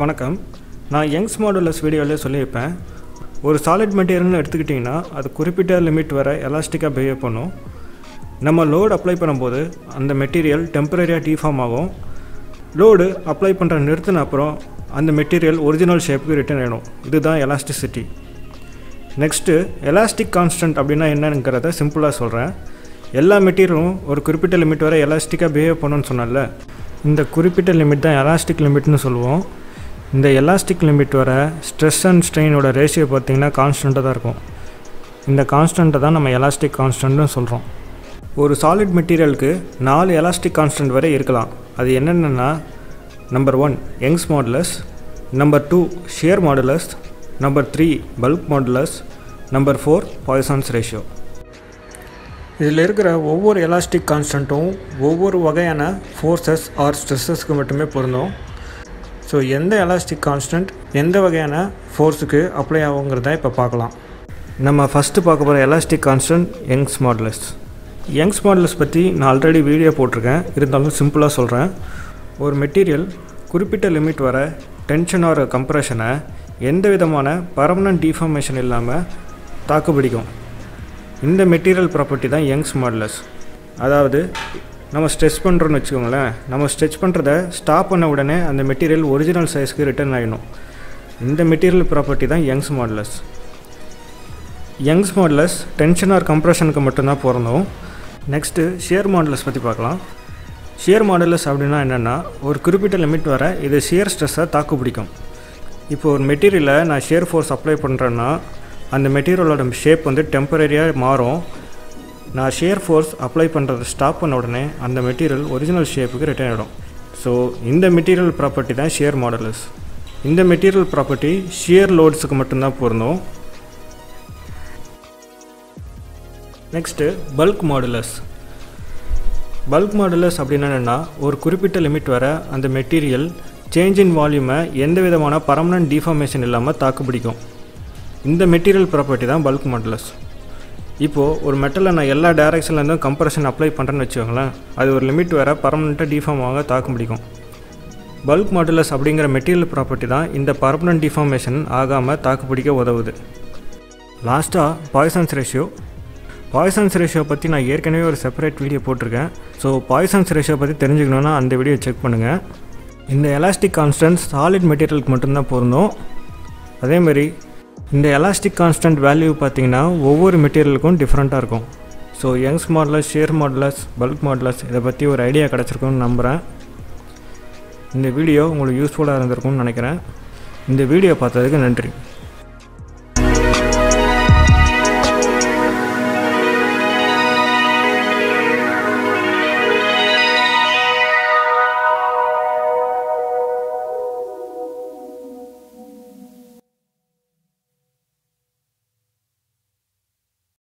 வணக்கம் நான் Young's modulus வீடியோவில் சொல்லியிருப்பேன் ஒரு சாலிட் மெட்டீரியல்னு எடுத்துக்கிட்டிங்கன்னா அது குறிப்பிட்ட லிமிட் வரை எலாஸ்டிக்காக பிஹேவ் பண்ணும் நம்ம லோடு அப்ளை பண்ணும்போது அந்த மெட்டீரியல் டெம்பரரியாக டீஃபார்ம் ஆகும் லோடு அப்ளை பண்ணுற நிறுத்தின அப்புறம் அந்த மெட்டீரியல் ஒரிஜினல் ஷேப்புக்கு ரிட்டர்ன் ஆகிடும் இதுதான் எலாஸ்டிசிட்டி நெக்ஸ்ட்டு எலாஸ்டிக் கான்ஸ்டன்ட் அப்படின்னா என்னங்கிறத சிம்பிளாக சொல்கிறேன் எல்லா மெட்டீரியலும் ஒரு குறிப்பிட்ட லிமிட் வரை எலாஸ்டிக்காக பிஹேவ் பண்ணுன்னு சொன்னல இந்த குறிப்பிட்ட லிமிட் தான் எலாஸ்டிக் லிமிட்னு சொல்லுவோம் இந்த எலாஸ்டிக் லிமிட் வர ஸ்ட்ரெஸ் அண்ட் ஸ்ட்ரெயினோட ரேஷியோ பார்த்திங்கன்னா கான்ஸ்டண்ட்டாக தான் இருக்கும் இந்த கான்ஸ்டண்ட்டை தான் நம்ம எலாஸ்டிக் கான்ஸ்டன்ட்னு சொல்கிறோம் ஒரு சாலிட் மெட்டீரியலுக்கு நாலு எலாஸ்டிக் கான்ஸ்டன்ட் வரை இருக்கலாம் அது என்னென்னா number one Young's modulus number two shear modulus number three bulk modulus number four Poisson's ratio இதில் இருக்கிற ஒவ்வொரு எலாஸ்டிக் கான்ஸ்டண்ட்டும் ஒவ்வொரு வகையான ஃபோர்ஸஸ் ஆர் ஸ்ட்ரெஸ்ஸஸ்க்கு மட்டுமே பொருந்தும் ஸோ எந்த எலாஸ்டிக் கான்ஸ்டன்ட் எந்த வகையான ஃபோர்ஸுக்கு அப்ளை ஆகுங்கிறத இப்போ பார்க்கலாம் நம்ம ஃபஸ்ட்டு பார்க்க போகிற elastic constant Young's modulus Young's modulus பற்றி நான் ஆல்ரெடி வீடியோ போட்டிருக்கேன் இருந்தாலும் சிம்பிளாக சொல்கிறேன் ஒரு மெட்டீரியல் குறிப்பிட்ட லிமிட் வர டென்ஷன் ஆர் கம்ப்ரெஷனை எந்த விதமான பர்மனன்ட் டிஃபார்மேஷன் இல்லாமல் தாக்குப்பிடிக்கும் இந்த மெட்டீரியல் ப்ராப்பர்ட்டி தான் யங்ஸ் மாடலஸ் அதாவது நம்ம ஸ்ட்ரெச் பண்ணுறோன்னு வச்சுக்கோங்களேன் நம்ம ஸ்ட்ரெச் பண்ணுறத ஸ்டாப் பண்ண உடனே அந்த மெட்டீரியல் ஒரிஜினல் சைஸ்க்கு ரிட்டர்ன் ஆகிடும் இந்த மெட்டீரியல் ப்ராப்பர்ட்டி தான் Young's modulus Young's modulus tension or கம்ப்ரெஷனுக்கு மட்டும்தான் பிறந்தோம் நெக்ஸ்ட்டு ஷியர் மாடலஸ் பற்றி பார்க்கலாம் ஷியர் மாடலஸ் அப்படின்னா என்னென்னா ஒரு குறிப்பிட்ட லிமிட் வர இது ஷியர் ஸ்ட்ரெஸ்ஸை தாக்கு பிடிக்கும் இப்போ ஒரு மெட்டீரியலை நான் ஷியர் ஃபோர்ஸ் அப்ளை பண்ணுறேன்னா அந்த மெட்டீரியலோட ஷேப் வந்து டெம்பரரியாக மாறும் நான் ஷியர் ஃபோர்ஸ் அப்ளை பண்ணுறதை ஸ்டாப் பண்ண உடனே அந்த மெட்டீரியல் ஒரிஜினல் ஷேப்புக்கு ரிட்டர்ன் ஆகிடும் ஸோ இந்த மெட்டீரியல் ப்ராப்பர்ட்டி தான் ஷியர் மாடலஸ் இந்த மெட்டீரியல் ப்ராப்பர்ட்டி ஷியர் லோட்ஸுக்கு மட்டும்தான் பொருந்தும் next bulk modulus bulk modulus அப்படின்னா என்னென்னா ஒரு குறிப்பிட்ட லிமிட் வர அந்த மெட்டீரியல் சேஞ்ச் இன் வால்யூமை எந்த விதமான பர்மனன்ட் டிஃபார்மேஷன் இல்லாமல் தாக்குப்பிடிக்கும் இந்த மெட்டீரியல் ப்ராப்பர்ட்டி தான் பல்க் மாடுலஸ் இப்போது ஒரு மெட்டலில் நான் எல்லா டேரெக்ஷன்லேருந்தும் கம்ப்ரெஷன் அப்ளை பண்ணுறேன்னு வச்சுக்கோங்களேன் அது ஒரு லிமிட் வர பர்மனெண்ட்டாக டிஃபார்ம் ஆக தாக்கு பிடிக்கும் பல்க் மாடுலஸ் அப்படிங்கிற மெட்டீரியல் ப்ராப்பர்ட்டி தான் இந்த பர்மனன்ட் டிஃபார்மேஷன் ஆகாமல் தாக்கு பிடிக்க உதவுது லாஸ்ட்டாக பாய்சன்ஸ் ரேஷியோ பாய்சன்ஸ் ரேஷியோ பற்றி நான் ஏற்கனவே ஒரு செப்பரேட் வீடியோ போட்டிருக்கேன் ஸோ பாய்சன்ஸ் ரேஷியோ பற்றி தெரிஞ்சுக்கணுன்னா அந்த வீடியோ செக் பண்ணுங்கள் இந்த எலாஸ்டிக் கான்ஸ்டன்ட் சாலிட் மெட்டீரியலுக்கு மட்டும்தான் பொருந்தும் அதேமாதிரி இந்த எலாஸ்டிக் கான்ஸ்டன்ட் வேல்யூ பார்த்தீங்கன்னா ஒவ்வொரு மெட்டீரியலுக்கும் டிஃப்ரெண்ட்டாக இருக்கும் so Young's modulus shear modulus bulk modulus இதை பற்றி ஒரு ஐடியா கிடச்சிருக்கும்னு நம்புகிறேன் இந்த வீடியோ உங்களுக்கு யூஸ்ஃபுல்லாக இருந்திருக்கும்னு நினைக்கிறேன் இந்த வீடியோ பார்த்ததுக்கு நன்றி